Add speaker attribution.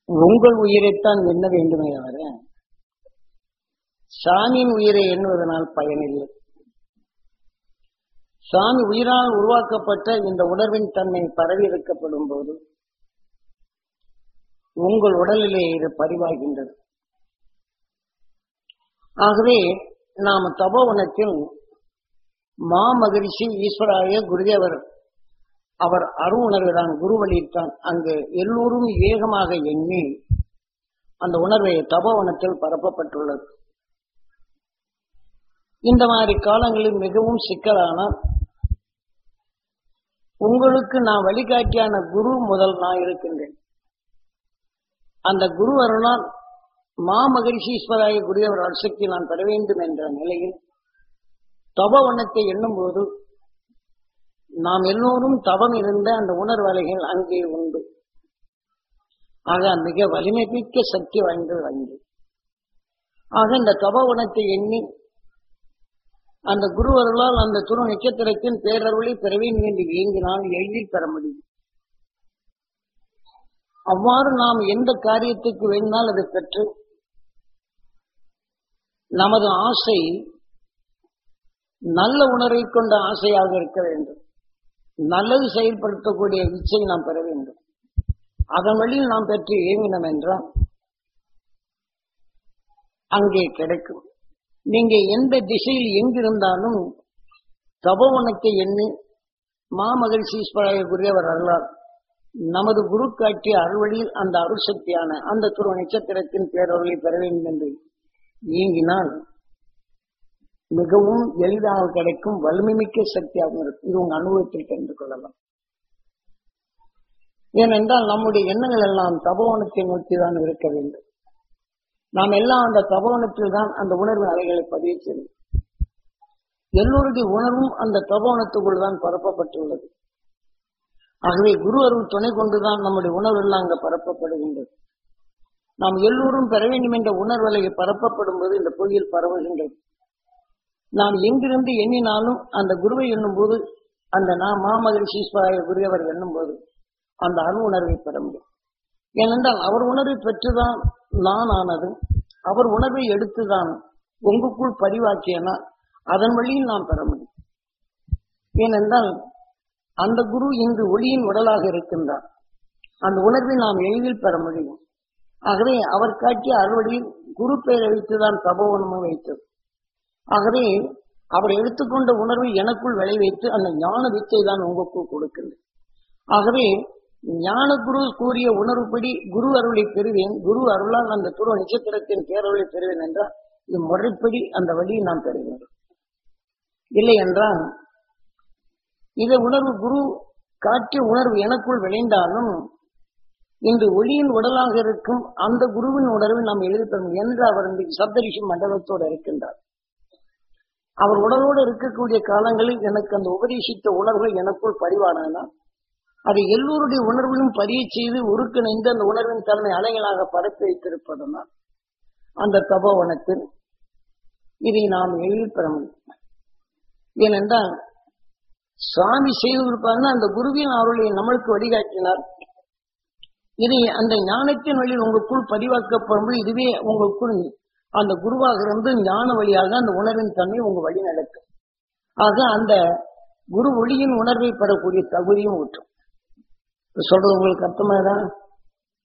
Speaker 1: உங்கள் உயிரைத்தான் எண்ண வேண்டுமே தவிர சாமியின் உயிரை எண்ணுவதனால் பயனில்லை சாமி உயிரால் உருவாக்கப்பட்ட இந்த உணர்வின் தன்மை பரவி இருக்கப்படும் போது உங்கள் உடலிலே இது பதிவாகின்றது ஆகவே நாம் தபோவனத்தில் மாமகரிஷி ஈஸ்வராய குருதேவர் அவர் அரு உணர்வுதான் குரு வழித்தான் அங்கு எல்லோரும் வேகமாக எண்ணி அந்த உணர்வை தபோவனத்தில் பரப்பப்பட்டுள்ளது இந்த மாதிரி காலங்களில் மிகவும் சிக்கலான உங்களுக்கு நான் வழிகாட்டியான குரு முதல் நான் இருக்கின்றேன் அந்த குரு அருளால் மாமகரிஷீஸ்வராய குருதேவர் அரசுக்கு நான் பெற வேண்டும் என்ற நிலையில் தபவனத்தை எண்ணும் போது நாம் எல்லோரும் தவம் இருந்த அந்த உணர்வலைகள் அங்கே உண்டு ஆக மிக வலிமை மிக்க சக்தி வாய்ந்தது அங்கே ஆக இந்த தபவனத்தை எண்ணி அந்த குருவர்களால் அந்த துரு நட்சத்திரத்தின் பேரருளை பெற வேண்டும் என்று இயங்கினால் எளிதில் பெற முடியும் அவ்வாறு நாம் எந்த காரியத்துக்கு வேண்டினால் அதை பெற்று நமது ஆசை நல்ல உணர்வை கொண்ட ஆசையாக இருக்க வேண்டும் நல்லது செயல்படுத்தக்கூடிய இச்சை நாம் பெற வேண்டும் அதன் வழியில் நாம் பெற்று இயங்கினோம் என்றால் அங்கே கிடைக்கும் நீங்க எந்த திசையில் எங்கிருந்தாலும் தபோவனத்தை எண்ணி மாமகிழ்ச்சீஸ்வராய குருதேவர் அருளார் நமது குரு காட்டிய அருள்வழியில் அந்த அருள் சக்தியான அந்த துருவ நட்சத்திரத்தின் பேரருளை பெற வேண்டும் என்று இயங்கினால் மிகவும் எளிதாக கிடைக்கும் வலிமைமிக்க சக்தியாகவும் இருக்கும் இது உங்க அனுபவத்தில் தெரிந்து கொள்ளலாம் ஏனென்றால் நம்முடைய எண்ணங்கள் எல்லாம் தபோவனத்தை நோக்கி தான் இருக்க வேண்டும் நாம் எல்லாம் அந்த தபோவனத்தில் தான் அந்த உணர்வு அலைகளை பதிவு செய்யும் எல்லோருடைய உணர்வும் அந்த தபோவனத்துக்குள் தான் பரப்பப்பட்டுள்ளது ஆகவே குரு அருள் துணை கொண்டுதான் நம்முடைய உணர்வு எல்லாம் அங்க பரப்பப்படுகின்றது நாம் எல்லோரும் பெற வேண்டும் என்ற உணர்வலை பரப்பப்படும் போது இந்த பொய்யில் பரவுகின்றது நாம் எங்கிருந்து எண்ணினாலும் அந்த குருவை எண்ணும் போது அந்த நான் மாமகிழ்ச்சி ஈஸ்வராய குருவர் எண்ணும் போது அந்த அணு உணர்வை பெற முடியும் ஏனென்றால் அவர் உணர்வை பெற்றுதான் நான் ஆனது அவர் உணர்வை எடுத்துதான் உங்களுக்குள் பதிவாக்கியனா அதன் வழியில் நாம் பெற முடியும் ஏனென்றால் அந்த குரு இன்று ஒளியின் உடலாக இருக்கின்றார் அந்த உணர்வை நாம் எளிதில் பெற முடியும் ஆகவே அவர் காட்டிய அறுவடையில் குரு பெயரை வைத்துதான் தபோவனமும் வைத்தது ஆகவே அவர் எடுத்துக்கொண்ட உணர்வை எனக்குள் விளைவித்து அந்த ஞான வித்தை தான் உங்களுக்குள் கொடுக்கின்றது ஆகவே ஞான குரு கூறிய உணர்வுப்படி குரு அருளை பெறுவேன் குரு அருளால் அந்த துருவ நட்சத்திரத்தின் பேரருளை பெறுவேன் என்றால் இது முறைப்படி அந்த வழியை நாம் பெற வேண்டும் இல்லை என்றால் இதை உணர்வு குரு காட்டிய உணர்வு எனக்குள் விளைந்தாலும் இன்று ஒளியின் உடலாக இருக்கும் அந்த குருவின் உணர்வை நாம் எழுதி பெறும் என்று அவர் இன்றைக்கு சப்தரிஷி மண்டலத்தோடு இருக்கின்றார் அவர் உடலோடு இருக்கக்கூடிய காலங்களில் எனக்கு அந்த உபதேசித்த உணர்வுகள் எனக்குள் பதிவானால் அதை எல்லோருடைய உணர்விலும் பதிய செய்து உருக்கிணைந்து அந்த உணர்வின் தன்மை அலைகளாக பரப்பி வைத்திருப்பதனால் அந்த தபோவனத்தில் இதை நாம் எளிதில் பெற முடியும் ஏனென்றால் சுவாமி செய்து கொடுப்பாருன்னா அந்த குருவின் அவர்களை நம்மளுக்கு வழிகாட்டினார் இதை அந்த ஞானத்தின் வழியில் உங்களுக்குள் பதிவாக்கப்படும் இதுவே உங்களுக்குள் அந்த குருவாக இருந்து ஞான வழியாக அந்த உணர்வின் தன்மை உங்க வழி நடக்கும் ஆக அந்த குரு ஒளியின் உணர்வை பெறக்கூடிய தகுதியும் ஊற்றும் சொல்றது உங்களுக்கு அர்த்தமாதான்